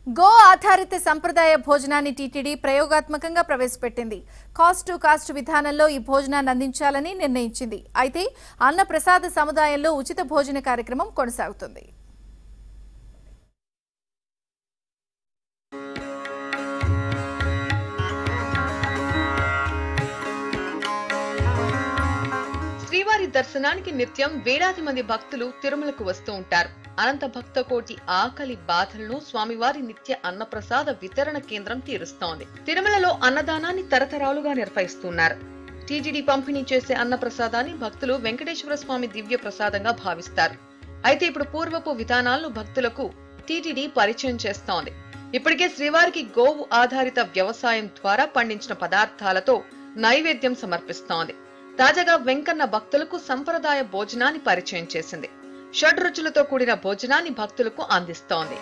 go ఆధారిత సంప్రదాయ భోజనాన్ని టీటీడీ ప్రయోగాత్మకంగా ప్రవేశపెట్టింది కాస్ట్ టు కాస్ట్ విధానంలో ఈ భోజనాన్ని అందించాలని నిర్ణయించింది అయితే అన్న ప్రసాద సముదాయంలో ఉచిత భోజన కార్యక్రమం కొనసాగుతుంది శ్రీవారి దర్శనానికి నిత్యం వేలాది మంది భక్తులు తిరుమలకు వస్తూ ఉంటారు అనంత భక్త కోటి ఆకలి బాధలను స్వామివారి నిత్య అన్నప్రసాద వితరణ కేంద్రం తీరుస్తోంది తిరుమలలో అన్నదానాన్ని తరతరాలుగా నిర్వహిస్తున్నారు టీటీడీ పంపిణీ చేసే అన్నప్రసాదాన్ని భక్తులు వెంకటేశ్వర స్వామి దివ్య ప్రసాదంగా భావిస్తారు అయితే ఇప్పుడు పూర్వపు విధానాలను భక్తులకు టీటీడీ పరిచయం చేస్తోంది ఇప్పటికే శ్రీవారికి గోవు ఆధారిత వ్యవసాయం ద్వారా పండించిన పదార్థాలతో నైవేద్యం సమర్పిస్తోంది తాజాగా వెంకన్న భక్తులకు సంప్రదాయ భోజనాన్ని పరిచయం చేసింది షడ్ రుచులతో కూడిన భోజనాన్ని భక్తులకు అందిస్తోంది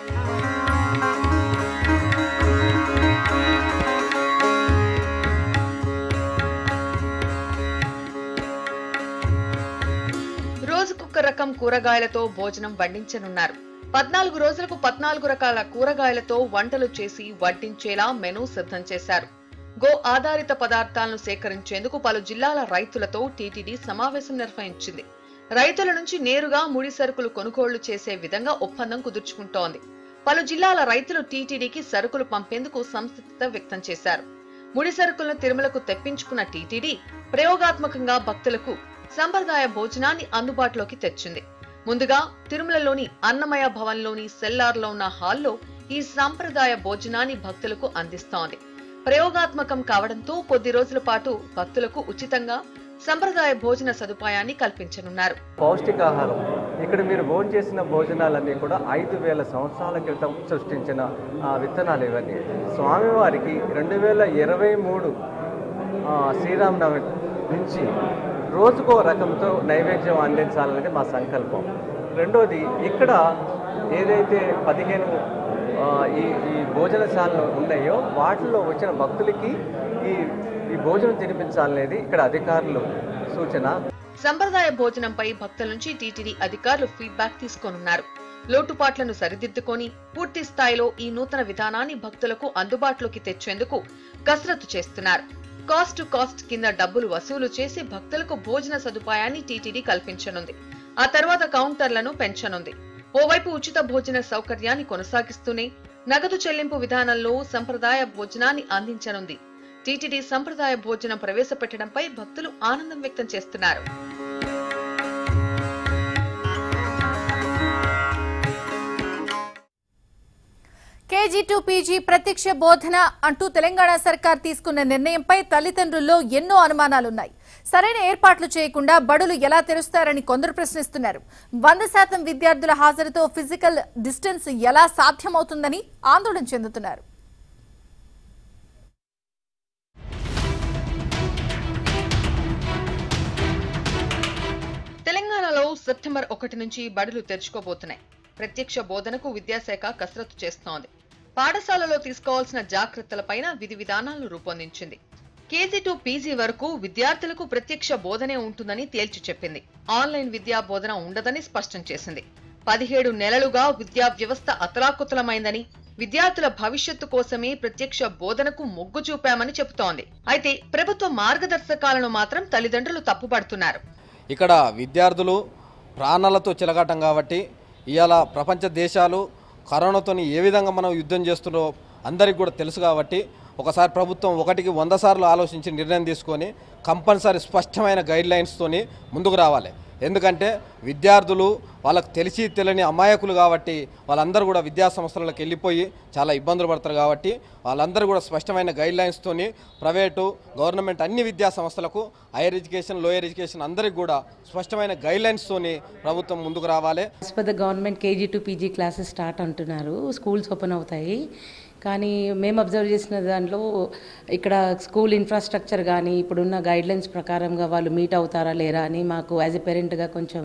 రోజుకొక రకం కూరగాయలతో భోజనం వడ్డించనున్నారు పద్నాలుగు రోజులకు పద్నాలుగు రకాల కూరగాయలతో వంటలు చేసి వడ్డించేలా మెనూ సిద్ధం చేశారు గో ఆధారిత పదార్థాలను సేకరించేందుకు పలు జిల్లాల రైతులతో టీటీడీ సమావేశం నిర్వహించింది రైతుల నుంచి నేరుగా ముడి సరుకులు కొనుగోళ్లు చేసే విధంగా ఒప్పందం కుదుర్చుకుంటోంది పలు జిల్లాల రైతులు టీటీడీకి సరుకులు పంపేందుకు సంసిద్ధత వ్యక్తం చేశారు ముడి సరుకులను తిరుమలకు తెప్పించుకున్న టీటీడీ ప్రయోగాత్మకంగా భక్తులకు సంప్రదాయ భోజనాన్ని అందుబాటులోకి తెచ్చింది ముందుగా తిరుమలలోని అన్నమయ భవన్లోని సెల్లార్లో ఉన్న హాల్లో ఈ సంప్రదాయ భోజనాన్ని భక్తులకు అందిస్తోంది ప్రయోగాత్మకం కావడంతో కొద్ది రోజుల పాటు భక్తులకు ఉచితంగా సంప్రదాయ భోజన సదుపాయాన్ని కల్పించనున్నారు పౌష్టికాహారం ఇక్కడ మీరు భోజనం చేసిన భోజనాలన్నీ కూడా ఐదు వేల సంవత్సరాల క్రితం సృష్టించిన ఆ, విత్తనాలు ఇవన్నీ స్వామివారికి రెండు వేల ఇరవై మూడు శ్రీరామనవమి నుంచి రోజుకో రకంతో నైవేద్యం అందించాలనేది మా సంకల్పం రెండోది ఇక్కడ ఏదైతే పదిహేను ఆ, ఈ ఈ భోజనశాలలు ఉన్నాయో వాటిలో వచ్చిన భక్తులకి ఈ ఈ భోజనం తినిపించాలనేది ఇక్కడ అధికారులు సూచన సంప్రదాయ భోజనంపై భక్తుల నుంచి టీటీడీ అధికారులు ఫీడ్బ్యాక్ తీసుకోనున్నారు లోటుపాట్లను సరిదిద్దుకొని పూర్తి స్థాయిలో ఈ నూతన విధానాన్ని భక్తులకు అందుబాటులోకి తెచ్చేందుకు కసరత్తు చేస్తున్నారు కాస్ట్ టు కాస్ట్ కింద డబ్బులు వసూలు చేసి భక్తులకు భోజన సదుపాయాన్ని టీటీడీ కల్పించనుంది ఆ తర్వాత కౌంటర్లను పెంచనుంది ఓవైపు ఉచిత భోజన సౌకర్యాన్ని కొనసాగిస్తూనే నగదు చెల్లింపు విధానంలో సంప్రదాయ భోజనాన్ని అందించనుంది టీటీడీ సంప్రదాయ భోజనం ప్రవేశపెట్టడంపై భక్తులు ఆనందం వ్యక్తం చేస్తున్నారు కేజీ టు పీజీ ప్రత్యక్ష బోధన అంటూ తెలంగాణ సర్కార్ తీసుకున్న నిర్ణయంపై తల్లిదండ్రుల్లో ఎన్నో అనుమానాలున్నాయి సరైన ఏర్పాట్లు చేయకుండా బడులు ఎలా తెరుస్తారని కొందరు ప్రశ్నిస్తున్నారు వంద శాతం విద్యార్థుల హాజరుతో ఫిజికల్ డిస్టెన్స్ ఎలా సాధ్యమవుతుందని ఆందోళన చెందుతున్నారు తెలంగాణలో సెప్టెంబర్ ఒకటి నుంచి బడులు తెరుచుకోబోతున్నాయి ప్రత్యక్ష బోధనకు విద్యాశాఖ కసరత్తు చేస్తోంది పాఠశాలలో తీసుకోవాల్సిన జాగ్రత్తలపైన విధి విధానాలను రూపొందించింది కేజీ టు పీజీ వరకు విద్యార్థులకు ప్రత్యక్ష బోధనే ఉంటుందని తేల్చి చెప్పింది ఆన్లైన్ విద్యా బోధన ఉండదని స్పష్టం చేసింది పదిహేడు నెలలుగా విద్యా వ్యవస్థ అతలాకుతలమైందని విద్యార్థుల భవిష్యత్తు కోసమే ప్రత్యక్ష బోధనకు మొగ్గు చూపామని చెబుతోంది అయితే ప్రభుత్వ మార్గదర్శకాలను మాత్రం తల్లిదండ్రులు తప్పుపడుతున్నారు ఇక్కడ విద్యార్థులు ప్రాణాలతో చెలగాటం కాబట్టి ఇవాళ ప్రపంచ దేశాలు కరోనాతోని ఏ విధంగా మనం యుద్ధం చేస్తున్నారో అందరికీ కూడా తెలుసు కాబట్టి ఒకసారి ప్రభుత్వం ఒకటికి వంద సార్లు ఆలోచించి నిర్ణయం తీసుకొని కంపల్సరీ స్పష్టమైన గైడ్ లైన్స్తోని ముందుకు రావాలి ఎందుకంటే విద్యార్థులు వాళ్ళకి తెలిసి తెలియని అమాయకులు కాబట్టి వాళ్ళందరూ కూడా విద్యా సంస్థలకు వెళ్ళిపోయి చాలా ఇబ్బందులు పడతారు కాబట్టి వాళ్ళందరూ కూడా స్పష్టమైన గైడ్ లైన్స్తోని ప్రైవేటు గవర్నమెంట్ అన్ని విద్యా సంస్థలకు హైయర్ ఎడ్యుకేషన్ లోయర్ ఎడ్యుకేషన్ అందరికి కూడా స్పష్టమైన గైడ్ లైన్స్తోని ప్రభుత్వం ముందుకు రావాలి as per the government KG to PG classes start అంటున్నారు స్కూల్స్ ఓపెన్ అవుతాయి కానీ మేము అబ్జర్వ్ చేసిన దాంట్లో ఇక్కడ స్కూల్ ఇన్ఫ్రాస్ట్రక్చర్ కానీ ఇప్పుడున్న గైడ్లైన్స్ ప్రకారంగా వాళ్ళు మీట్ అవుతారా లేరా అని మాకు యాజ్ ఎ పేరెంట్గా కొంచెం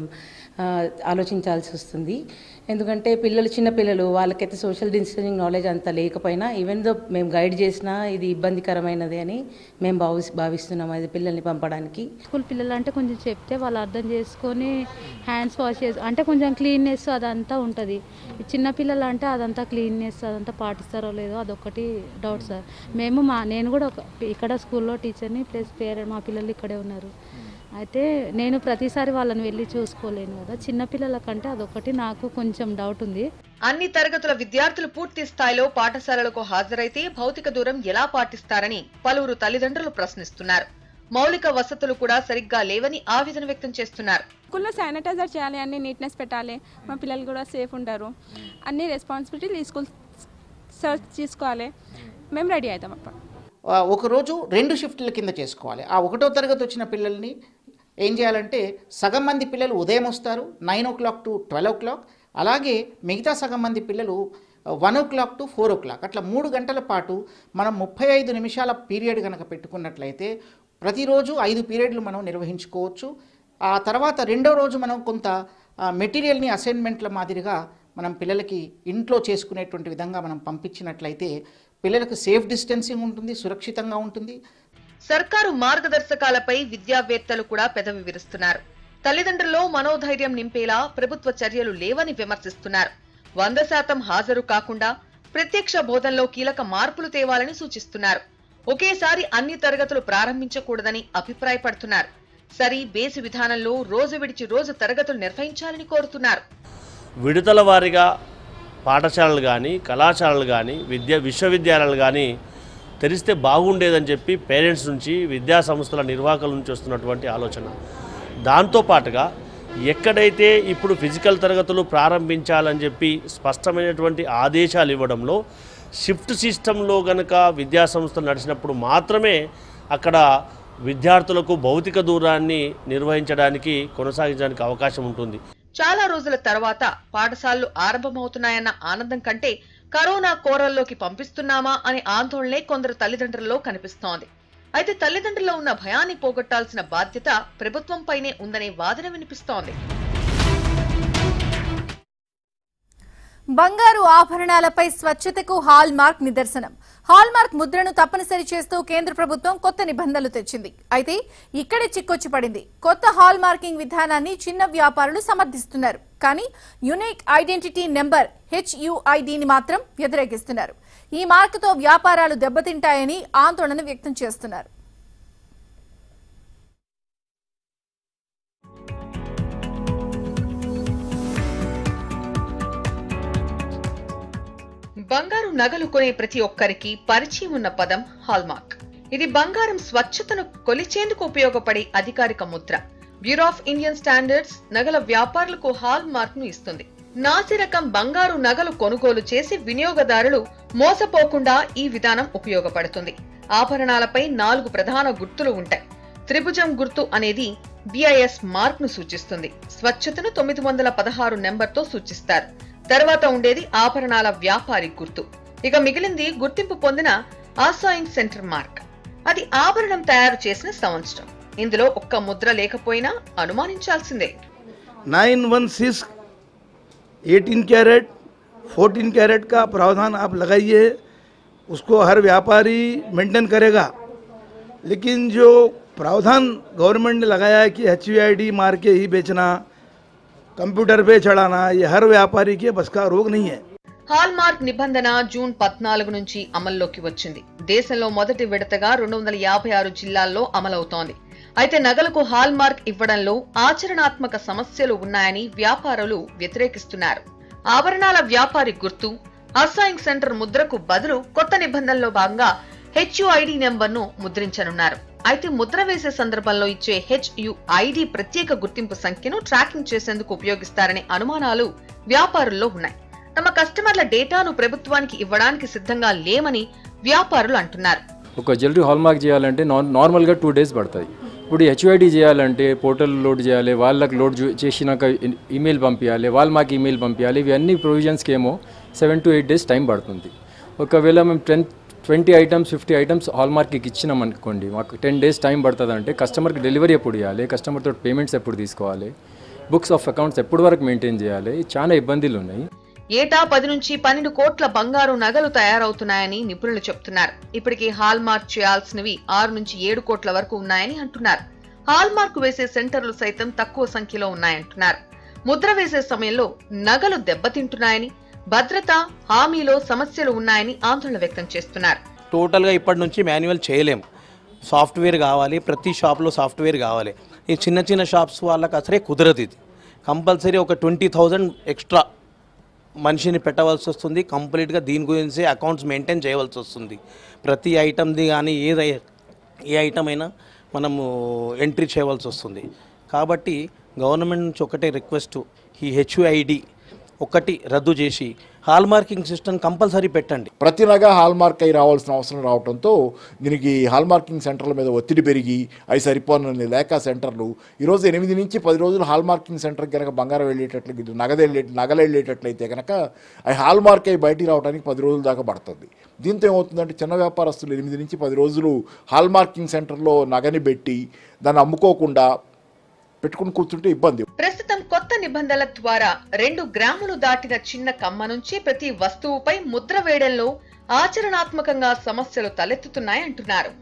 ఆ, ఆలోచించాల్సి వస్తుంది ఎందుకంటే పిల్లలు చిన్న పిల్లలు వాళ్ళకైతే సోషల్ డిస్టెన్సింగ్ నాలెడ్జ్ అంత లేకపోయినా ఈవెన్ దో మేము గైడ్ చేసినా ఇది ఇబ్బందికరమైనది అని మేము భావి భావిస్తున్నాం అది పిల్లల్ని పంపడానికి స్కూల్ పిల్లలు అంటే కొంచెం చెప్తే వాళ్ళు అర్థం చేసుకొని హ్యాండ్స్ వాష్ చేసి అంటే కొంచెం క్లీన్నెస్ అదంతా ఉంటుంది చిన్న పిల్లలు అంటే అదంతా క్లీన్నెస్ అదంతా పాటిస్తారో లేదో అదొకటి డౌట్ సార్ మేము మా నేను కూడా ఒక ఇక్కడ స్కూల్లో టీచర్ని ప్లస్ పేరెంట్ మా పిల్లలు ఇక్కడే ఉన్నారు అయితే నేను ప్రతిసారి వాళ్ళని వెళ్ళి చూసుకోలేను కదా చిన్న పిల్లల కంటే అదొకటి నాకు కొంచెం డౌట్ ఉంది అన్ని తరగతుల విద్యార్థులు పూర్తి స్థాయిలో పాఠశాలలకు హాజరైతే భౌతిక దూరం ఎలా పాటిస్తారని పలువురు తల్లిదండ్రులు ప్రశ్నిస్తున్నారు మౌలిక వసతులు కూడా సరిగ్గా లేవని ఆవేదన వ్యక్తం చేస్తున్నారు స్కూల్లో శానిటైజర్ చేయాలి అన్ని నీట్నెస్ పెట్టాలి మా పిల్లలు కూడా సేఫ్ ఉంటారు అన్ని రెస్పాన్సిబిలిటీ స్కూల్ సర్చ్ తీసుకోవాలి మేము రెడీ అవుతాం అప్పుడు ఆ, ఒకరోజు రెండు షిఫ్ట్ల కింద చేసుకోవాలి ఆ ఒకటో తరగతి వచ్చిన పిల్లల్ని ఏం చేయాలంటే సగం మంది పిల్లలు ఉదయం వస్తారు nine o'clock to twelve o'clock అలాగే మిగతా సగం మంది పిల్లలు one o'clock to four o'clock అట్లా మూడు గంటల పాటు మనం ముప్పై ఐదు నిమిషాల పీరియడ్ కనుక పెట్టుకున్నట్లయితే ప్రతిరోజు ఐదు పీరియడ్లు మనం నిర్వహించుకోవచ్చు ఆ తర్వాత రెండో రోజు మనం కొంత ఆ, మెటీరియల్ని అసైన్మెంట్ల మాదిరిగా మనం పిల్లలకి ఇంట్లో చేసుకునేటువంటి విధంగా మనం పంపించినట్లయితే పిల్లలకు సేఫ్ డిస్టెన్సింగ్ ఉంటుంది సురక్షితంగా ఉంటుంది సర్కారు మార్గదర్శకాలపై విద్యావేత్తలు కూడా పెదవి విరుస్తున్నారు తల్లిదండ్రుల్లో మనోధైర్యం నింపేలా ప్రభుత్వ చర్యలు లేవని విమర్శిస్తున్నారు వంద శాతం హాజరు కాకుండా ప్రత్యక్ష బోధనలో కీలక మార్పులు తేవాలని సూచిస్తున్నారు ఒకేసారి అన్ని తరగతులు ప్రారంభించకూడదని అభిప్రాయపడుతున్నారు సరి బేసి విధానంలో రోజు విడిచి రోజు తరగతులు నిర్వహించాలని కోరుతున్నారు విడతల వారీగా పాఠశాలలు కానీ కళాశాలలు కానీ విద్యా విశ్వవిద్యాలయాలు కానీ తెరిస్తే బాగుండేదని చెప్పి పేరెంట్స్ నుంచి విద్యా సంస్థల నిర్వాహకుల నుంచి వస్తున్నటువంటి ఆలోచన దాంతోపాటుగా ఎక్కడైతే ఇప్పుడు ఫిజికల్ తరగతులు ప్రారంభించాలని చెప్పి స్పష్టమైనటువంటి ఆదేశాలు ఇవ్వడంలో షిఫ్ట్ సిస్టంలో గనక విద్యా సంస్థలు నడిచినప్పుడు మాత్రమే అక్కడ విద్యార్థులకు భౌతిక దూరాన్ని నిర్వహించడానికి కొనసాగించడానికి అవకాశం ఉంటుంది చాలా రోజుల తర్వాత పాఠశాలలు ఆరంభమవుతున్నాయన్న ఆనందం కంటే కరోనా కోరల్లోకి పంపిస్తున్నామా అనే ఆందోళనే కొందరు తల్లిదండ్రుల్లో కనిపిస్తోంది అయితే తల్లిదండ్రుల్లో ఉన్న భయాన్ని పోగొట్టాల్సిన బాధ్యత ప్రభుత్వంపైనే ఉందనే వాదన వినిపిస్తోంది బంగారు ఆభరణాలపై స్వచ్ఛతకు హాల్ మార్క్ నిదర్శనం హాల్ మార్క్ ముద్రను తప్పనిసరి చేస్తూ కేంద్ర ప్రభుత్వం కొత్త నిబంధనలు తెచ్చింది అయితే ఇక్కడే చిక్కొచ్చి పడింది కొత్త హాల్ మార్కింగ్ విధానాన్ని చిన్న వ్యాపారులు సమర్థిస్తున్నారు కానీ యునిక్ ఐడెంటిటీ నెంబర్ హెచ్యుఐడిని మాత్రం వ్యతిరేకిస్తున్నారు ఈ మార్కుతో వ్యాపారాలు దెబ్బతింటాయని ఆందోళన వ్యక్తం చేస్తున్నారు బంగారు నగలు కొనే ప్రతి ఒక్కరికి పరిచయం ఉన్న పదం హాల్మార్క్ ఇది బంగారం స్వచ్ఛతను కొలిచేందుకు ఉపయోగపడే అధికారిక ముద్ర బ్యూరో ఆఫ్ ఇండియన్ స్టాండర్డ్స్ నగల వ్యాపారులకు హాల్ మార్క్ ను ఇస్తుంది నాసి రకం బంగారు నగలు కొనుగోలు చేసి వినియోగదారులు మోసపోకుండా ఈ విధానం ఉపయోగపడుతుంది ఆభరణాలపై నాలుగు ప్రధాన గుర్తులు ఉంటాయి త్రిభుజం గుర్తు అనేది బిఐఎస్ మార్క్ ను సూచిస్తుంది స్వచ్ఛతను తొమ్మిది వందల పదహారు నెంబర్తో సూచిస్తారు తర్వాత ఉండేది ఆభరణాల వ్యాపారి గుర్తు ఇక మిగిలింది గుర్తింపు పొందిన ఆసాయింగ్ సెంటర్ మార్క్ అది ఆభరణం తయారు చేసిన సంవత్సరం ఇందులో ఒక్క ముద్ర లేకపోయినా అనుమానించాల్సిందే nine one six eighteen carat fourteen carat का प्रावधान आप लगाइए उसको हर व्यापारी मेंटेन करेगा लेकिन जो प्रावधान गवर्नमेंट ने लगाया है कि एच मार के ही बेचना कंप्यूटर पे चढ़ाना ये हर व्यापारी के बस का रोग नहीं है హాల్ మార్క్ నిబంధన జూన్ పద్నాలుగు నుంచి అమల్లోకి వచ్చింది దేశంలో మొదటి విడతగా రెండు వందల యాభై ఆరు జిల్లాల్లో అమలవుతోంది అయితే నగలకు హాల్ మార్క్ ఇవ్వడంలో ఆచరణాత్మక సమస్యలు ఉన్నాయని వ్యాపారులు వ్యతిరేకిస్తున్నారు ఆభరణాల వ్యాపారి గుర్తు అసాయింగ్ సెంటర్ ముద్రకు బదులు కొత్త నిబంధనలో భాగంగా హెచ్యుఐడి నెంబర్ ను ముద్రించనున్నారు అయితే ముద్ర వేసే సందర్భంలో ఇచ్చే హెచ్యుఐడి ప్రత్యేక గుర్తింపు సంఖ్యను ట్రాకింగ్ చేసేందుకు ఉపయోగిస్తారనే అనుమానాలు వ్యాపారుల్లో ఉన్నాయి తమ కస్టమర్ల డేటాను ప్రభుత్వానికి ఇవ్వడానికి సిద్ధంగా లేమని వ్యాపారులు అంటున్నారు ఒక జ్యువెలరీ హాల్మార్క్ చేయాలంటే నార్ నార్మల్గా టూ డేస్ పడుతుంది ఇప్పుడు హెచ్ఐడి చేయాలంటే పోర్టల్ లోడ్ చేయాలి వాళ్ళకి లోడ్ చే- చేసినాక ఇ- ఈమెయిల్ పంపించాలి వాళ్ళు మాకు ఈమెయిల్ పంపించాలి ఇవన్నీ ప్రొవిజన్స్కి ఏమో seven to eight days time పడుతుంది ఒకవేళ మేము ten twenty items fifty items హాల్మార్క్కి ఇచ్చినాం అనుకోండి మాకు టెన్ డేస్ టైం పడుతుంది అంటే కస్టమర్కి డెలివరీ ఎప్పుడు ఇవ్వాలి కస్టమర్తో పేమెంట్స్ ఎప్పుడు తీసుకోవాలి బుక్స్ ఆఫ్ అకౌంట్స్ ఎప్పటి వరకు మెయింటైన్ చేయాలి చాలా ఇబ్బందులు ఉన్నాయి ఏటా పది నుంచి పన్నెండు కోట్ల బంగారు నగలు తయారవుతున్నాయని నిపుణులు చెప్తున్నారు ఇప్పటికీ హాల్ మార్క్ చేయాల్సినవి ఆరు నుంచి ఏడు కోట్ల వరకు ఉన్నాయని అంటున్నారు హాల్ మార్క్ వేసే సెంటర్లు సైతం తక్కువ సంఖ్యలో ఉన్నాయంటున్నారు ముద్ర వేసే సమయంలో నగలు దెబ్బతింటున్నాయని భద్రత హామీలో సమస్యలు ఉన్నాయని ఆందోళన వ్యక్తం చేస్తున్నారు టోటల్గా ఇప్పటి నుంచి మాన్యువల్ చేయలేం సాఫ్ట్వేర్ కావాలి ప్రతి షాప్లో సాఫ్ట్వేర్ కావాలి ఈ చిన్న చిన్న షాప్స్ వాళ్ళకి అసలే కుదరదు ఇది కంపల్సరీ ఒక ట్వంటీ థౌజండ్ ఎక్స్ట్రా మనిషిని పెట్టవలసి వస్తుంది కంప్లీట్గా దీని గురించి అకౌంట్స్ మెయింటైన్ చేయవలసి వస్తుంది ప్రతి ఐటమ్ది కానీ ఏదై ఏ ఐటమ్ అయినా మనము ఎంట్రీ చేయవలసి వస్తుంది కాబట్టి గవర్నమెంట్ నుంచి ఒకటే రిక్వెస్ట్ ఈ హెచ్యుఐడి ఒకటి రద్దు చేసి హాల్ మార్కింగ్ సిస్టమ్ కంపల్సరీ పెట్టండి ప్రతి నగ హాల్ మార్క్ అయి రావాల్సిన అవసరం రావడంతో దీనికి హాల్ మార్కింగ్ సెంటర్ల మీద ఒత్తిడి పెరిగి అవి సరిపోనని లేక సెంటర్లు ఈరోజు ఎనిమిది నుంచి పది రోజులు హాల్ మార్కింగ్ సెంటర్కి కనుక బంగారం వెళ్ళేటట్లు ఇది నగదు వెళ్ళే నగలు వెళ్ళేటట్లయితే కనుక అవి హాల్ మార్క్ అయి బయటికి రావడానికి పది రోజుల దాకా పడుతుంది దీంతో ఏమవుతుందంటే చిన్న వ్యాపారస్తులు ఎనిమిది నుంచి పది రోజులు హాల్ మార్కింగ్ సెంటర్లో నగని పెట్టి దాన్ని అమ్ముకోకుండా పెట్టుకుని కూర్చుంటే ఇబ్బంది ప్రస్తుతం కొత్త నిబంధనల ద్వారా రెండు గ్రాములు దాటిన చిన్న కమ్మ నుంచి ప్రతి వస్తువుపై ముద్ర వేయడంలో ఆచరణాత్మకంగా సమస్యలు తలెత్తుతున్నాయంటున్నారు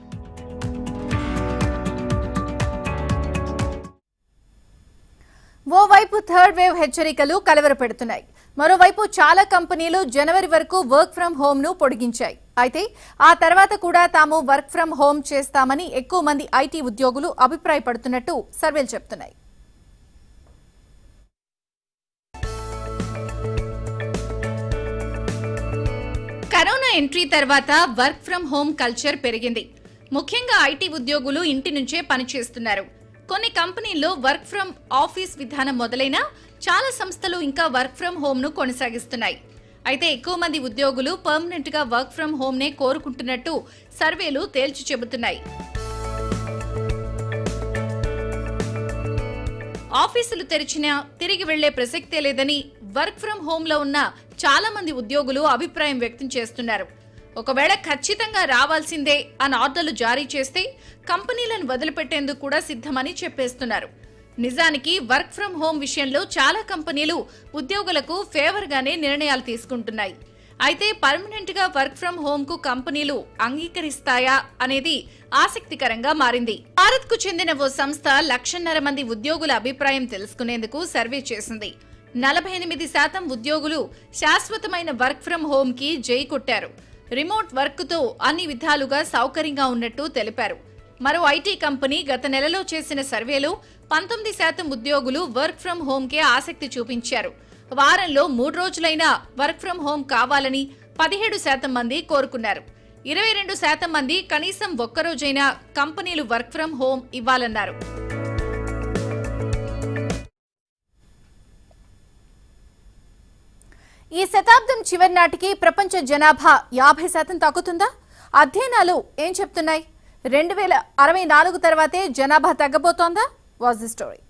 ఓవైపు థర్డ్ వేవ్ హెచ్చరికలు కలవరపెడుతున్నాయి మరోవైపు చాలా కంపెనీలు జనవరి వరకు వర్క్ ఫ్రం హోమ్ ను పొడిగించాయి అయితే ఆ తర్వాత కూడా తాము వర్క్ ఫ్రం హోమ్ చేస్తామని ఎక్కువ మంది ఐటీ ఉద్యోగులు అభిప్రాయపడుతున్నట్టు సర్వేలు చెప్తున్నాయి కరోనా ఎంట్రీ తర్వాత వర్క్ ఫ్రం హోమ్ కల్చర్ పెరిగింది ముఖ్యంగా ఐటీ ఉద్యోగులు ఇంటి నుంచే పనిచేస్తున్నారు కొన్ని కంపెనీల్లో వర్క్ ఫ్రం ఆఫీస్ విధానం మొదలైనా చాలా సంస్థలు ఇంకా వర్క్ ఫ్రం హోమ్ ను కొనసాగిస్తున్నాయి అయితే ఎక్కువ మంది ఉద్యోగులు పర్మనెంట్ గా వర్క్ ఫ్రం హోమ్ నే కోరుకుంటున్నట్టు సర్వేలు తేల్చి చెబుతున్నాయి ఆఫీసులు తెరిచినా తిరిగి వెళ్లే ప్రసక్తే లేదని వర్క్ ఫ్రం హోమ్ లో ఉన్న చాలా మంది ఉద్యోగులు అభిప్రాయం వ్యక్తం చేస్తున్నారు ఒకవేళ ఖచ్చితంగా రావాల్సిందే అని ఆర్డర్లు జారీ చేస్తే కంపెనీలను వదిలిపెట్టేందుకు కూడా సిద్ధమని చెప్పేస్తున్నారు నిజానికి వర్క్ ఫ్రం హోమ్ విషయంలో చాలా కంపెనీలు ఉద్యోగులకు ఫేవర్ గానే నిర్ణయాలు తీసుకుంటున్నాయి అయితే పర్మనెంట్ గా వర్క్ ఫ్రం హోమ్ కు కంపెనీలు అంగీకరిస్తాయా అనేది ఆసక్తికరంగా మారింది భారత్ కు చెందిన ఓ సంస్థ లక్షన్నర మంది ఉద్యోగుల అభిప్రాయం తెలుసుకునేందుకు సర్వే చేసింది నలభై ఎనిమిది శాతం ఉద్యోగులు శాశ్వతమైన వర్క్ ఫ్రం హోమ్ కి జై కొట్టారు రిమోట్ వర్క్ తో అన్ని విధాలుగా సౌకర్యంగా ఉన్నట్టు తెలిపారు మరో ఐటీ కంపెనీ గత నెలలో చేసిన సర్వేలో పంతొమ్మిది శాతం ఉద్యోగులు వర్క్ ఫ్రం హోమ్ కే ఆసక్తి చూపించారు వారంలో మూడు రోజులైనా వర్క్ ఫ్రం హోమ్ కావాలని పదిహేడు శాతం మంది కోరుకున్నారు ఇరవై రెండు శాతం మంది కనీసం ఒక్కరోజైనా కంపెనీలు వర్క్ ఫ్రం హోమ్ ఇవ్వాలన్నారు ఈ శతాబ్దం చివరి నాటికి ప్రపంచ జనాభా యాభై శాతం తగ్గుతుందా అధ్యయనాలు ఏం చెప్తున్నాయి రెండు వేల అరవై నాలుగు తర్వాతే జనాభా తగ్గబోతోందా వాజ్ ది స్టోరీ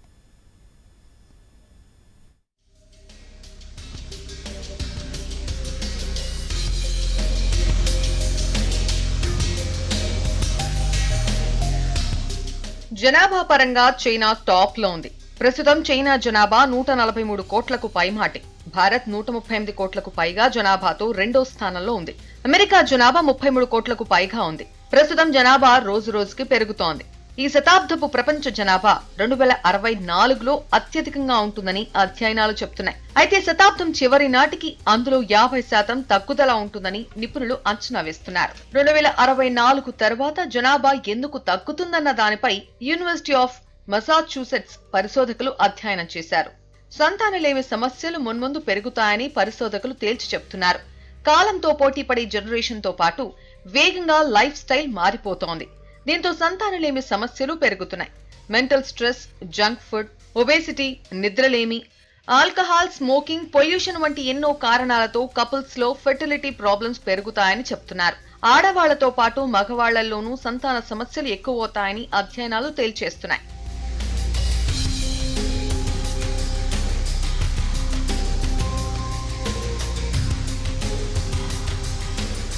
జనాభా పరంగా చైనా టాప్ లో ఉంది ప్రస్తుతం చైనా జనాభా నూట నలభై మూడు కోట్లకు పైమాటి భారత్ నూట ముప్పై ఎనిమిది కోట్లకు పైగా జనాభాతో రెండో స్థానంలో ఉంది అమెరికా జనాభా ముప్పై మూడు కోట్లకు పైగా ఉంది ప్రస్తుతం జనాభా రోజు రోజుకి పెరుగుతోంది ఈ శతాబ్దపు ప్రపంచ జనాభా రెండు వేల అరవై నాలుగులో అత్యధికంగా ఉంటుందని అధ్యయనాలు చెప్తున్నాయి అయితే శతాబ్దం చివరి నాటికి అందులో యాభై శాతం తగ్గుదల ఉంటుందని నిపుణులు అంచనా వేస్తున్నారు రెండు వేల అరవై నాలుగు తర్వాత జనాభా ఎందుకు తగ్గుతుందన్న దానిపై యూనివర్సిటీ ఆఫ్ మసాచ్యూసెట్స్ పరిశోధకులు అధ్యయనం చేశారు సంతానలేమి సమస్యలు మున్ముందు పెరుగుతాయని పరిశోధకులు తేల్చి చెప్తున్నారు కాలంతో పోటీపడే జనరేషన్ తో పాటు వేగంగా లైఫ్ స్టైల్ మారిపోతోంది దీంతో సంతానలేమి సమస్యలు పెరుగుతున్నాయి mental stress junk food obesity నిద్రలేమి ఆల్కహాల్ స్మోకింగ్ పొల్యూషన్ వంటి ఎన్నో కారణాలతో కపుల్స్ లో ఫెర్టిలిటీ ప్రాబ్లమ్స్ పెరుగుతాయని చెప్తున్నారు ఆడవాళ్లతో పాటు మగవాళ్లలోనూ సంతాన సమస్యలు ఎక్కువవుతాయని అధ్యయనాలు తేల్చేస్తున్నాయి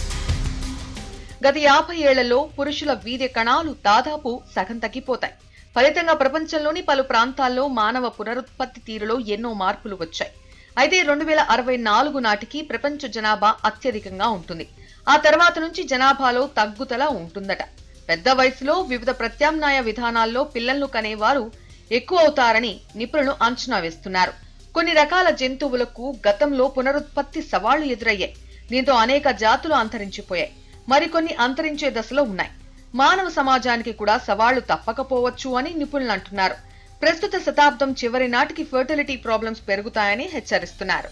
గత యాభై ఏళ్లలో పురుషుల వీర్య కణాలు దాదాపు సగం తగ్గిపోతాయి ఫలితంగా ప్రపంచంలోని పలు ప్రాంతాల్లో మానవ పునరుత్పత్తి తీరులో ఎన్నో మార్పులు వచ్చాయి అయితే రెండు వేల అరవై నాలుగు నాటికి ప్రపంచ జనాభా అత్యధికంగా ఉంటుంది ఆ తర్వాత నుంచి జనాభాలో తగ్గుదల ఉంటుందట పెద్ద వయసులో వివిధ ప్రత్యామ్నాయ విధానాల్లో పిల్లలను కనేవారు ఎక్కువ అవుతారని నిపుణులు అంచనా వేస్తున్నారు కొన్ని రకాల జంతువులకు గతంలో పునరుత్పత్తి సవాళ్లు ఎదురయ్యాయి దీంతో అనేక జాతులు అంతరించిపోయాయి మరికొన్ని అంతరించే దశలో ఉన్నాయి మానవ సమాజానికి కూడా సవాళ్లు తప్పకపోవచ్చు అని నిపుణులు అంటున్నారు ప్రస్తుత శతాబ్దం చివరి నాటికి ఫర్టిలిటీ ప్రాబ్లమ్స్ పెరుగుతాయని హెచ్చరిస్తున్నారు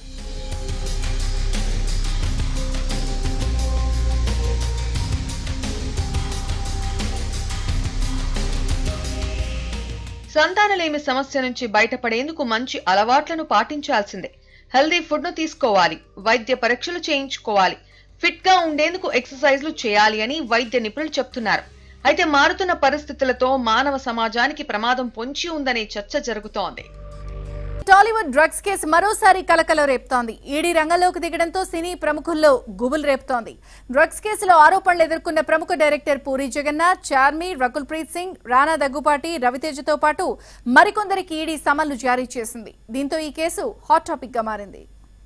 సంతానలేమి సమస్య నుంచి బయటపడేందుకు మంచి అలవాట్లను పాటించాల్సిందే హెల్దీ ఫుడ్ ను తీసుకోవాలి వైద్య పరీక్షలు చేయించుకోవాలి ఫిట్ గా ఉండేందుకు ఎక్సర్సైజ్లు చేయాలి అని వైద్య నిపుణులు చెప్తున్నారు అయితే మారుతున్న పరిస్థితులతో మానవ సమాజానికి ప్రమాదం పొంచి ఉందనే చర్చ జరుగుతోంది టాలీవుడ్ డ్రగ్స్ కేసు మరోసారి కలకలం రేపుతోంది ఈడీ రంగంలోకి దిగడంతో సినీ ప్రముఖుల్లో గుబులు రేపుతోంది డ్రగ్స్ కేసులో ఆరోపణలు ఎదుర్కొన్న ప్రముఖ డైరెక్టర్ పూరి జగన్నాథ్ చార్మి రకుల్ ప్రీత్ సింగ్ రానా దగ్గుపాటి రవితేజతో పాటు మరికొందరికి ఈడీ సమన్లు జారీ చేసింది దీంతో ఈ కేసు హాట్ టాపిక్ గా మారింది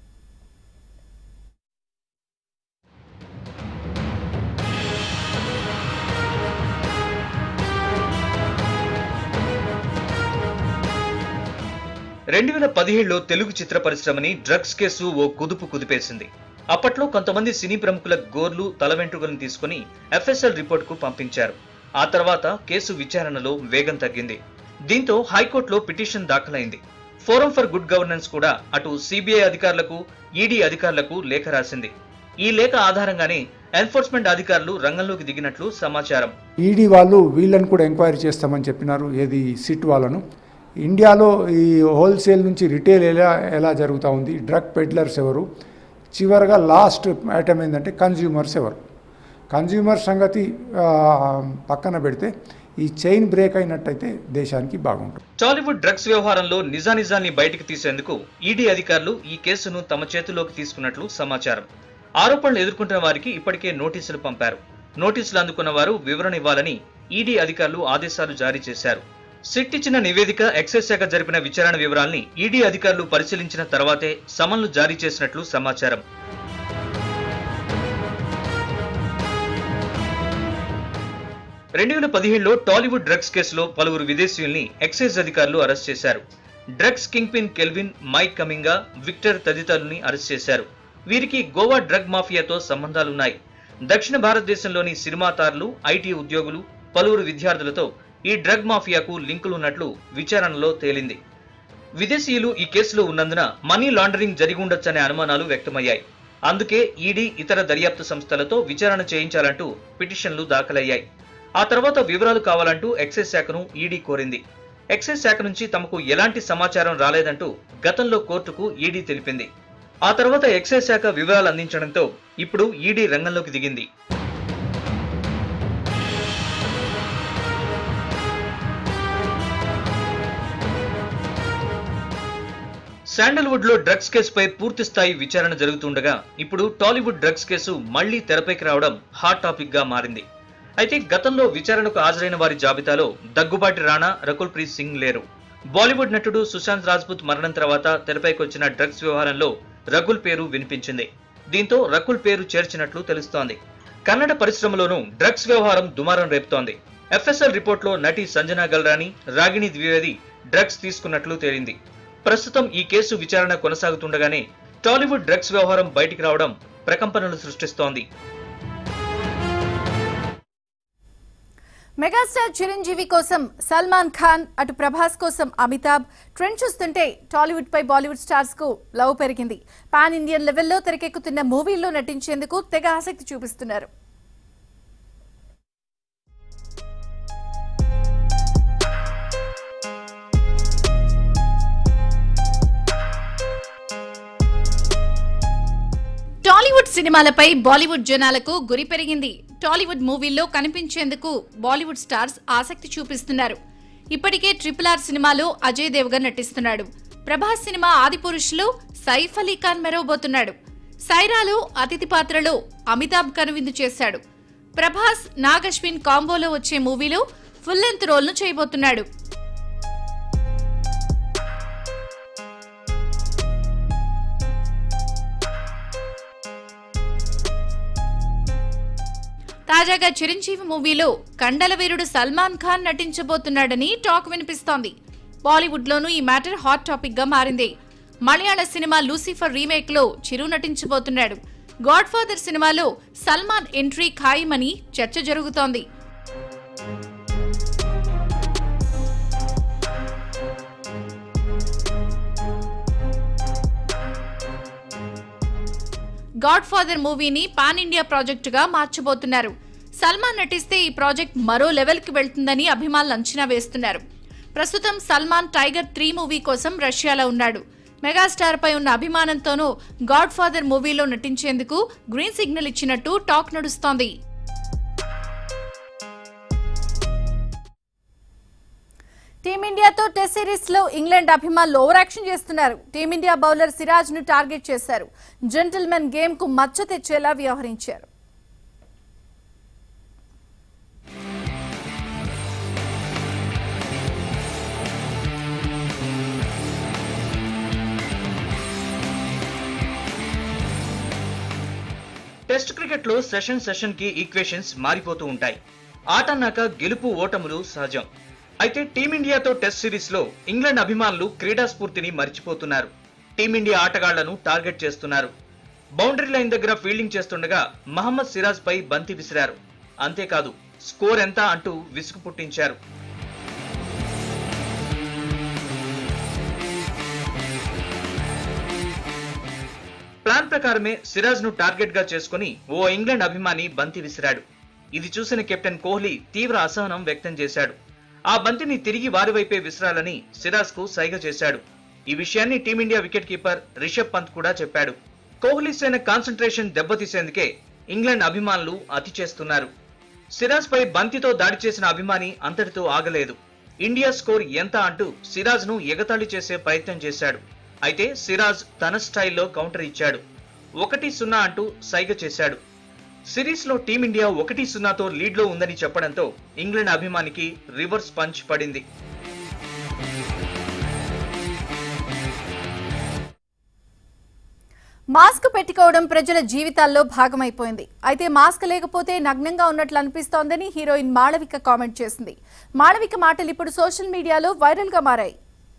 రెండు వేల పదిహేడులో తెలుగు చిత్ర పరిశ్రమని డ్రగ్స్ కేసు ఓ కుదుపు కుదిపేసింది అప్పట్లో కొంతమంది సినీ ప్రముఖుల గోర్లు తల వెంట్రుకలను తీసుకుని ఎఫ్ఎస్ఎల్ రిపోర్టుకు పంపించారు ఆ తర్వాత కేసు విచారణలో వేగం తగ్గింది దీంతో హైకోర్టులో పిటిషన్ దాఖలైంది ఫోరం ఫర్ గుడ్ గవర్నెన్స్ కూడా అటు సిబిఐ అధికారులకు ఈడీ అధికారులకు లేఖ రాసింది ఈ లేఖ ఆధారంగానే ఎన్ఫోర్స్మెంట్ అధికారులు రంగంలోకి దిగినట్లు సమాచారం ఈడీ వాళ్ళు వీళ్ళని కూడా ఎంక్వైరీ చేస్తామని చెప్పినారు ఏది సిట్ వాళ్ళను ఇండియాలో ఈ హోల్సేల్ నుంచి రిటైల్ ఎలా ఎలా జరుగుతూ ఉంది డ్రగ్ పెడ్లర్స్ ఎవరు చివరగా లాస్ట్ ఐటమ్ ఏంటంటే కన్జ్యూమర్స్ ఎవరు కన్జ్యూమర్ సంగతి ఆ, పక్కన పెడితే ఈ చైన్ బ్రేక్ అయినట్టయితే దేశానికి బాగుంటుంది టాలీవుడ్ డ్రగ్స్ వ్యవహారంలో నిజానిజాన్ని బయటకు తీసేందుకు ఈడీ అధికారులు ఈ కేసును తమ చేతుల్లోకి తీసుకున్నట్లు సమాచారం ఆరోపణలు ఎదుర్కొంటున్న వారికి ఇప్పటికే నోటీసులు పంపారు నోటీసులు అందుకున్న వారు వివరణ ఇవ్వాలని ఈడీ అధికారులు ఆదేశాలు జారీ చేశారు సిట్ ఇచ్చిన నివేదిక ఎక్సైజ్ శాఖ జరిపిన విచారణ వివరాల్ని ఈడీ అధికారులు పరిశీలించిన తర్వాతే సమన్లు జారీ చేసినట్లు సమాచారం రెండు వేల పదిహేడులో టాలీవుడ్ డ్రగ్స్ కేసులో పలువురు విదేశీయుల్ని ఎక్సైజ్ అధికారులు అరెస్ట్ చేశారు drugs kingpin Kelvin Mike Kamminga Victor తదితరుల్ని అరెస్ట్ చేశారు వీరికి గోవా డ్రగ్ మాఫియాతో సంబంధాలున్నాయి దక్షిణ భారతదేశంలోని సినిమా తారలు ఐటీ ఉద్యోగులు పలువురు విద్యార్థులతో ఈ డ్రగ్ మాఫియాకు లింకులున్నట్లు విచారణలో తేలింది విదేశీయులు ఈ కేసులో ఉన్నందున మనీ లాండరింగ్ జరిగి ఉండొచ్చనే అనుమానాలు వ్యక్తమయ్యాయి అందుకే ఈడీ ఇతర దర్యాప్తు సంస్థలతో విచారణ చేయించాలంటూ పిటిషన్లు దాఖలయ్యాయి ఆ తర్వాత వివరాలు కావాలంటూ ఎక్సైజ్ శాఖను ఈడీ కోరింది ఎక్సైజ్ శాఖ నుంచి తమకు ఎలాంటి సమాచారం రాలేదంటూ గతంలో కోర్టుకు ఈడీ తెలిపింది ఆ తర్వాత ఎక్సైజ్ శాఖ వివరాలు అందించడంతో ఇప్పుడు ఈడీ రంగంలోకి దిగింది శాండల్వుడ్ లో డ్రగ్స్ కేసుపై పూర్తి స్థాయి విచారణ జరుగుతుండగా ఇప్పుడు టాలీవుడ్ డ్రగ్స్ కేసు మళ్లీ తెరపైకి రావడం హాట్ టాపిక్ గా మారింది అయితే గతంలో విచారణకు హాజరైన వారి జాబితాలో దగ్గుబాటి రాణా రకుల్ ప్రీత్ సింగ్ లేరు బాలీవుడ్ నటుడు సుశాంత్ రాజ్పుత్ మరణం తర్వాత తెరపైకి వచ్చిన డ్రగ్స్ వ్యవహారంలో రకుల్ పేరు వినిపించింది దీంతో రకుల్ పేరు చేర్చినట్లు తెలుస్తోంది కన్నడ పరిశ్రమలోనూ డ్రగ్స్ వ్యవహారం దుమారం రేపుతోంది ఎఫ్ఎస్ఎల్ రిపోర్ట్లో నటి సంజనా గల్రాని రాగిణి ద్వివేది డ్రగ్స్ తీసుకున్నట్లు తేలింది ప్రస్తుతం ఈ కేసు విచారణ కొనసాగుతుండగానే టాలీవుడ్ డ్రగ్స్ వ్యవహారం బయటికి రావడం ప్రకంపనలు సృష్టిస్తోంది మెగాస్టార్ చిరంజీవి కోసం సల్మాన్ ఖాన్ అటు ప్రభాస్ కోసం అమితాబ్ ట్రెండ్ చూస్తుంటే టాలీవుడ్ పై బాలీవుడ్ స్టార్స్ కు లవ్ పెరిగింది పాన్ ఇండియన్ లెవెల్లో తెరకెక్కుతున్న మూవీల్లో నటించేందుకు తెగ ఆసక్తి చూపిస్తున్నారు టాలీవుడ్ సినిమాలపై బాలీవుడ్ జనాలకు గురి పెరిగింది టాలీవుడ్ మూవీల్లో కనిపించేందుకు బాలీవుడ్ స్టార్స్ ఆసక్తి చూపిస్తున్నారు ఇప్పటికే ట్రిపుల్ ఆర్ సినిమాలో అజయ్ దేవ్గన్ నటిస్తున్నాడు ప్రభాస్ సినిమా ఆదిపురుషులో సైఫ్ అలీ ఖాన్ మెరవబోతున్నాడు సైరాలో అతిథి పాత్రలో అమితాబ్ కనువిందు చేశాడు ప్రభాస్ నాగ్ అశ్విన్ కాంబోలో వచ్చే మూవీలో ఫుల్ లెంత్ రోల్ ను చేయబోతున్నాడు తాజాగా చిరంజీవి మూవీలో కండల వీరుడు సల్మాన్ ఖాన్ నటించబోతున్నాడని టాక్ వినిపిస్తోంది బాలీవుడ్ లోనూ ఈ మ్యాటర్ హాట్ టాపిక్ గా మారింది మలయాళ సినిమా లూసిఫర్ రీమేక్ లో చిరు నటించబోతున్నాడు గాడ్ ఫాదర్ సినిమాలో సల్మాన్ ఎంట్రీ ఖాయమని చర్చ జరుగుతోంది గాడ్ ఫాదర్ మూవీని పాన్ ఇండియా ప్రాజెక్టుగా మార్చబోతున్నారు సల్మాన్ నటిస్తే ఈ ప్రాజెక్ట్ మరో లెవెల్కి వెళ్తుందని అభిమానులు అంచనా వేస్తున్నారు ప్రస్తుతం సల్మాన్ టైగర్ త్రీ మూవీ కోసం రష్యాలో ఉన్నాడు మెగాస్టార్ పై ఉన్న అభిమానంతోనూ గాడ్ ఫాదర్ మూవీలో నటించేందుకు గ్రీన్ సిగ్నల్ ఇచ్చినట్టు టాక్ నడుస్తోంది టీమిండియాతో టెస్ట్ సిరీస్ లో ఇంగ్లాండ్ అభిమానులు ఓవర్ యాక్షన్ చేస్తున్నారు టీమిండియా బౌలర్ సిరాజ్ ను టార్గెట్ చేశారు జెంటిల్మెన్ గేమ్ కు మచ్చ తెచ్చేలా వ్యవహరించారు టెస్ట్ క్రికెట్ లో సెషన్ సెషన్ కి ఈక్వేషన్స్ మారిపోతూ ఉంటాయి ఆట అన్నాక గెలుపు ఓటములు సహజం అయితే టీమిండియాతో టెస్ట్ సిరీస్ లో ఇంగ్లాండ్ అభిమానులు క్రీడా స్ఫూర్తిని మర్చిపోతున్నారు టీమిండియా ఆటగాళ్లను టార్గెట్ చేస్తున్నారు బౌండరీ లైన్ దగ్గర ఫీల్డింగ్ చేస్తుండగా మహమ్మద్ సిరాజ్ పై బంతి విసిరారు అంతేకాదు స్కోర్ ఎంత అంటూ విసుగు పుట్టించారు ప్లాన్ ప్రకారమే సిరాజ్ ను టార్గెట్ గా చేసుకుని ఓ ఇంగ్లాండ్ అభిమాని బంతి విసిరాడు ఇది చూసిన కెప్టెన్ కోహ్లీ తీవ్ర అసహనం వ్యక్తం చేశాడు ఆ బంతిని తిరిగి వారి వైపే విసిరాలని సిరాజ్ కు సైగ చేశాడు ఈ విషయాన్ని team India wicket keeper Rishabh Pant కూడా చెప్పాడు కోహ్లీ సేన కాన్సంట్రేషన్ దెబ్బతీసేందుకే ఇంగ్లాండ్ అభిమానులు అతి చేస్తున్నారు సిరాజ్ పై బంతితో దాడి చేసిన అభిమాని అంతటితో ఆగలేదు ఇండియా స్కోర్ ఎంత అంటూ సిరాజ్ ను ఎగతాళి చేసే ప్రయత్నం చేశాడు అయితే సిరాజ్ తన స్టైల్లో కౌంటర్ ఇచ్చాడు ఒకటి సున్నా అంటూ సైగ చేశాడు సిరీస్ లో టీమిండియా ఒకటి సున్నాతో లీడ్ లో ఉందని చెప్పడంతో ఇంగ్లాండ్ అభిమానికి రివర్స్ పంచ్ పడింది మాస్క్ పెట్టుకోవడం ప్రజల జీవితాల్లో భాగమైపోయింది అయితే మాస్క్ లేకపోతే నగ్నంగా ఉన్నట్లు అనిపిస్తోందని హీరోయిన్ మాళవిక కామెంట్ చేసింది మాళవిక మాటలు ఇప్పుడు సోషల్ మీడియాలో వైరల్ గా మారాయి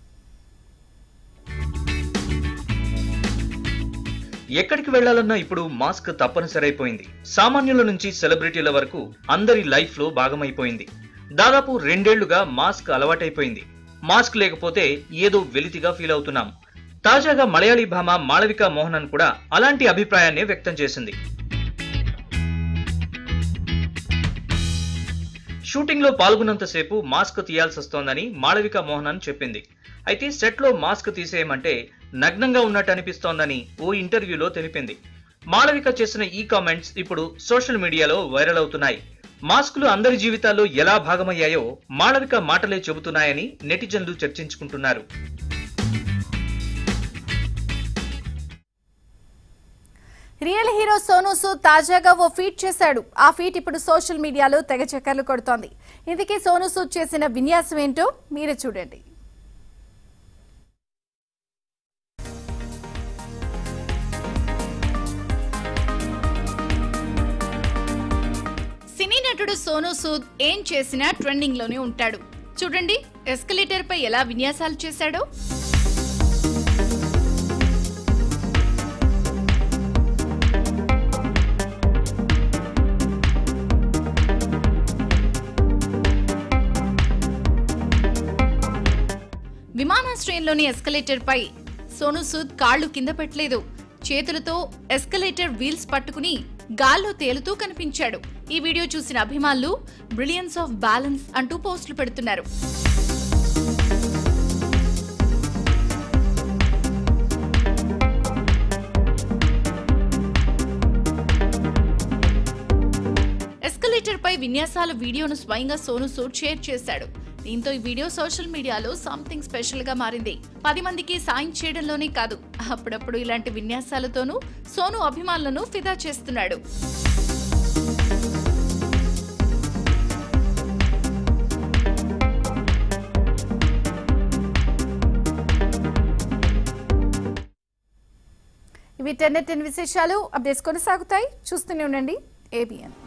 ఎక్కడికి వెళ్లాలన్నా ఇప్పుడు మాస్క్ తప్పనిసరైపోయింది సామాన్యుల నుంచి సెలబ్రిటీల వరకు అందరి లైఫ్ లో భాగమైపోయింది దాదాపు రెండేళ్లుగా మాస్క్ అలవాటైపోయింది మాస్క్ లేకపోతే ఏదో వెలితిగా ఫీల్ అవుతున్నాం తాజాగా మలయాళీ భామ మాళవిక మోహనన్ కూడా అలాంటి అభిప్రాయాన్ని వ్యక్తం చేసింది షూటింగ్ లో పాల్గొన్నంతసేపు మాస్క్ తీయాల్సి వస్తోందని మాళవిక మోహనన్ చెప్పింది అయితే సెట్ లో మాస్క్ తీసేయమంటే నగ్నంగా ఉన్నట్టు అనిపిస్తోందని ఓ ఇంటర్వ్యూలో తెలిపింది మాళవిక చేసిన ఈ కామెంట్స్ ఇప్పుడు సోషల్ మీడియాలో వైరల్ అవుతున్నాయి మాస్కులు అందరి జీవితాల్లో ఎలా భాగమయ్యాయో మాళవిక మాటలే చెబుతున్నాయని నెటిజన్లు చర్చించుకుంటున్నారు రియల్ హీరో సోనూ సూద్ తాజాగా ఓ ఫీట్ చేశాడు ఆ ఫీట్ ఇప్పుడు సోషల్ మీడియాలో తెగ చక్కర్లు కొడుతోంది ఇందుకే సోనూ సూద్ చేసిన విన్యాసం ఏంటో మీరే చూడండి సినీ నటుడు సోనూ సూద్ ఏం చేసినా ట్రెండింగ్ లోనే ఉంటాడు చూడండి ఎస్కలేటర్ పై ఎలా విన్యాసాలు చేశాడో విమానాశ్రయంలోని ఎస్కలేటర్ పై సోను సూద్ కాళ్లు కింద పెట్టలేదు చేతులతో ఎస్కలేటర్ వీల్స్ పట్టుకుని గాల్లో తేలుతూ కనిపించాడు ఈ వీడియో చూసిన అభిమానులు బ్రిలియన్స్ ఆఫ్ బ్యాలెన్స్ అంటూ పోస్టులు పెడుతున్నారు ఎస్కలేటర్ పై విన్యాసాల వీడియోను స్వయంగా సోను సూద్ షేర్ చేశాడు దీంతో ఈ వీడియో సోషల్ మీడియాలో సంథింగ్ స్పెషల్ గా మారింది పది మందికి సాయం చేయడంలోనే కాదు అప్పుడప్పుడు ఇలాంటి విన్యాసాలతోనూ సోను అభిమానులను ఫిదా చేస్తున్నాడు ఇవి టెన్ టెన్ విశేషాలు అప్డేట్స్ కొనసాగుతాయి చూస్తూనే ఉండండి ఏబిఎన్